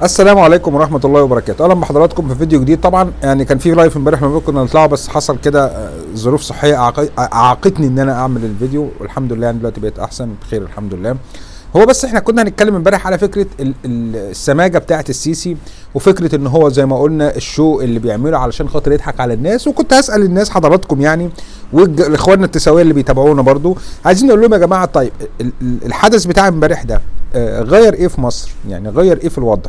السلام عليكم ورحمة الله وبركاته، أهلا بحضراتكم في فيديو جديد طبعا يعني كان في لايف امبارح ما كنا نطلعه بس حصل كده آه، ظروف صحية أعاق- أعاقتني إن أنا أعمل الفيديو والحمد لله يعني دلوقتي بقيت أحسن بخير الحمد لله. هو بس احنا كنا هنتكلم امبارح على فكرة ال- ال- السماجة بتاعة السيسي وفكرة إن هو زي ما قلنا الشو اللي بيعمله علشان خاطر يضحك على الناس وكنت هسأل الناس حضراتكم يعني واخواننا التساوية اللي بيتابعونا برضو عايزين نقول لهم يا جماعة طيب ال- ال- الحدث بتاع امبارح ده آه، غير ايه في مصر؟ يعني غير ايه في الوضع؟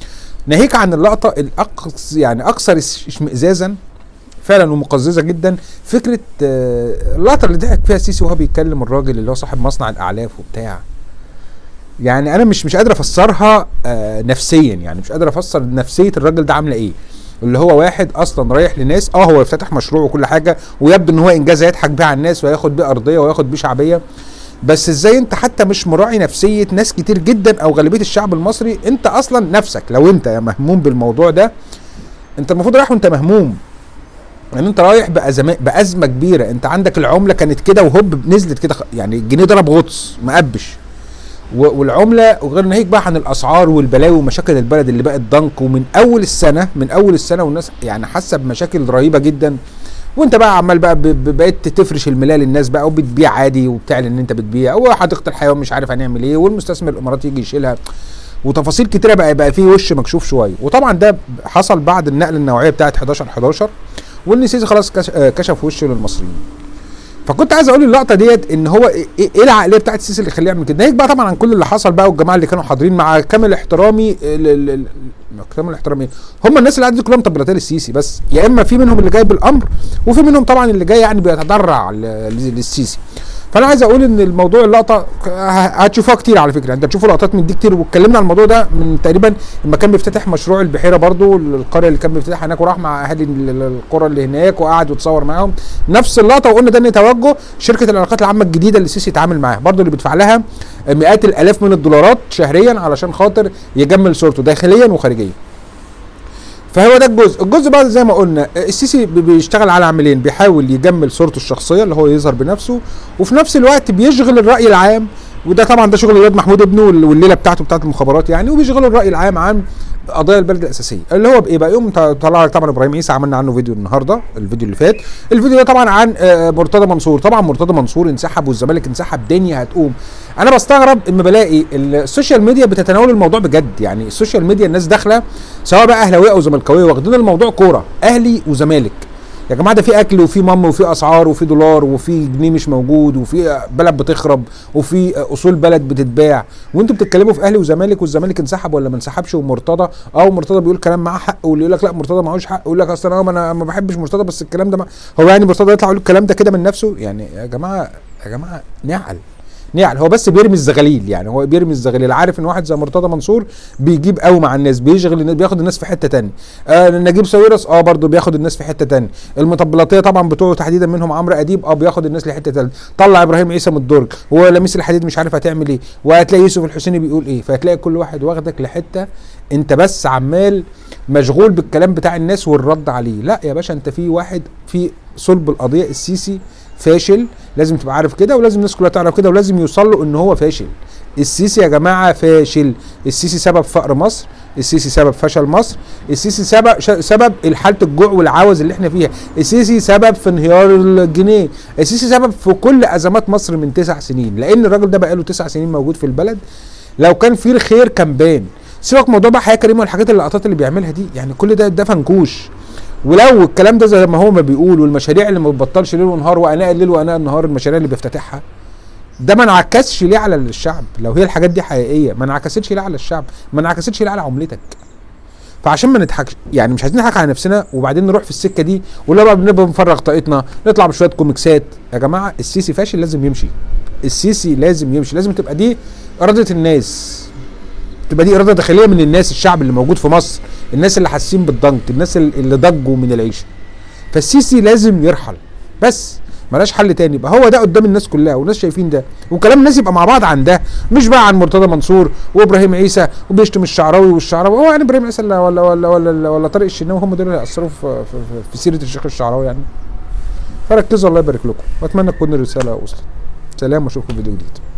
ناهيك عن اللقطه الاقص يعني اكثر اس- اشمئزازا فعلا ومقززه جدا فكره آه، اللقطه اللي ضحك فيها السيسي وهو بيتكلم الراجل اللي هو صاحب مصنع الاعلاف وبتاع يعني انا مش مش قادر افسرها آه، نفسيا يعني مش قادر افسر نفسيه الراجل ده عامله ايه اللي هو واحد اصلا رايح لناس اه هو يفتتح مشروع وكل حاجه ويبدو ان هو انجاز هيضحك بيه على الناس وياخد بيه ارضيه وياخد بيه شعبيه بس ازاي انت حتى مش مراعي نفسيه ناس كتير جدا او غالبيه الشعب المصري انت اصلا نفسك لو انت مهموم بالموضوع ده انت المفروض رايح وانت مهموم يعني انت رايح بأزمة بأزمة كبيرة انت عندك العملة كانت كده وهوب نزلت كده خ- يعني الجنيه ضرب غطس مقبش و- والعملة وغير ناهيك بقى عن الأسعار والبلاوي ومشاكل البلد اللي بقت ضنك ومن أول السنة من أول السنة والناس يعني حاسة بمشاكل رهيبة جدا وانت بقى عمال بقى ب- ب- بقيت تفرش الملايه للناس بقى وبتبيع عادي وبتعلن ان انت بتبيع وحديقه الحيوان مش عارف هنعمل ايه والمستثمر الاماراتي يجي يشيلها وتفاصيل كتيره بقى بقى فيه وش مكشوف شويه وطبعا ده حصل بعد النقله النوعيه بتاعت 11 11 وان السيسي خلاص كش- آه، كشف وشه للمصريين فكنت عايز اقول اللقطه ديت ان هو ايه إيه العقليه بتاعت السيسي اللي يخليه يعمل كده ناهيك بقى طبعا عن كل اللي حصل بقى والجماعه اللي كانوا حاضرين مع كامل احترامي ال- ال- ال- كامل احترامي هم الناس اللي قاعده دي كلهم مطبلاتين السيسي بس يا اما في منهم اللي جاي بالامر وفي منهم طبعا اللي جاي يعني بيتضرع ل- للسيسي فانا عايز اقول ان الموضوع اللقطه ه- هتشوفوها كتير على فكره انت هتشوفوا لقطات من دي كتير واتكلمنا عن الموضوع ده من تقريبا لما كان بيفتتح مشروع البحيره برضو القريه اللي كان بيفتتحها هناك وراح مع اهالي ال- ال- القرى اللي هناك وقعد وتصور معاهم نفس اللقطه وقلنا ده ان توجه شركه العلاقات العامه الجديده اللي السيسي يتعامل معاها برضو اللي بيدفع لها مئات الالاف من الدولارات شهريا علشان خاطر يجمل صورته داخليا وخارجيا فهو ده الجزء الجزء بقى زي ما قلنا السيسي بي- بيشتغل على عاملين بيحاول يجمل صورته الشخصيه اللي هو يظهر بنفسه وفي نفس الوقت بيشغل الراي العام وده طبعا ده شغل الواد محمود ابنه وال- والليله بتاعته بتاعت المخابرات يعني وبيشغلوا الراي العام عن قضايا البلد الاساسيه اللي هو بايه بقى يوم ط- طلع لك طبعا ابراهيم عيسى عملنا عنه فيديو النهارده الفيديو اللي فات الفيديو ده طبعا عن آه، مرتضى منصور طبعا مرتضى منصور انسحب والزمالك انسحب دنيا هتقوم انا بستغرب اما بلاقي السوشيال ميديا بتتناول الموضوع بجد يعني السوشيال ميديا الناس داخله سواء بقى اهلاويه او زملكاويه واخدين الموضوع كوره اهلي وزمالك يا جماعه ده في اكل وفي مام وفي اسعار وفي دولار وفي جنيه مش موجود وفي بلد بتخرب وفي اصول بلد بتتباع وانتوا بتتكلموا في اهلي وزمالك والزمالك انسحب ولا ما انسحبش ومرتضى اه مرتضى بيقول كلام معاه حق واللي يقول لك لا مرتضى معهوش حق يقول لك اصل انا ما انا ما بحبش مرتضى بس الكلام ده ما هو يعني مرتضى يطلع يقول الكلام ده كده من نفسه يعني يا جماعه يا جماعه نعل نعل هو بس بيرمي الزغاليل يعني هو بيرمي الزغاليل عارف ان واحد زي مرتضى منصور بيجيب قوي مع الناس بيشغل الناس بياخد الناس في حته تانية آه نجيب ساويرس اه برضه بياخد الناس في حته تانية المطبلاتيه طبعا بتوعه تحديدا منهم عمرو اديب اه بياخد الناس لحته تانية طلع ابراهيم عيسى من الدرج ولميس الحديد مش عارف هتعمل ايه وهتلاقي يوسف الحسيني بيقول ايه فهتلاقي كل واحد واخدك لحته انت بس عمال مشغول بالكلام بتاع الناس والرد عليه لا يا باشا انت في واحد في صلب القضيه السيسي فاشل لازم تبقى عارف كده ولازم الناس كلها تعرف كده ولازم يوصل له ان هو فاشل السيسي يا جماعه فاشل السيسي سبب فقر مصر السيسي سبب فشل مصر السيسي سبب ش- سبب حاله الجوع والعوز اللي احنا فيها السيسي سبب في انهيار الجنيه السيسي سبب في كل ازمات مصر من تسع سنين لان الراجل ده بقاله تسع سنين موجود في البلد لو كان في الخير كان بان سيبك موضوع بقى حياه كريمه والحاجات اللقطات اللي بيعملها دي يعني كل ده ده فنكوش ولو الكلام ده زي ما هو ما بيقول والمشاريع اللي ما بتبطلش ليل ونهار واناء الليل واناء النهار المشاريع اللي بيفتتحها ده ما انعكسش ليه على الشعب لو هي الحاجات دي حقيقيه ما انعكستش ليه على الشعب ما انعكستش ليه على عملتك فعشان ما نضحكش يعني مش عايزين نضحك على نفسنا وبعدين نروح في السكه دي ولا بقى بنبقى بنفرغ طاقتنا نطلع بشويه كوميكسات يا جماعه السيسي فاشل لازم يمشي السيسي لازم يمشي لازم تبقى دي اراده الناس تبقى دي اراده داخليه من الناس الشعب اللي موجود في مصر الناس اللي حاسين بالضنك الناس اللي ضجوا من العيشه فالسيسي لازم يرحل بس ملاش حل تاني يبقى هو ده قدام الناس كلها والناس شايفين ده وكلام الناس يبقى مع بعض عن ده مش بقى عن مرتضى منصور وابراهيم عيسى وبيشتم الشعراوي والشعراوي هو يعني ابراهيم عيسى ولا ولا ولا ولا, ولا طارق الشناوي هم دول اللي هيأثروا في, في, في, في سيره الشيخ الشعراوي يعني فركزوا الله يبارك لكم واتمنى تكون الرساله وصلت سلام واشوفكم في فيديو جديد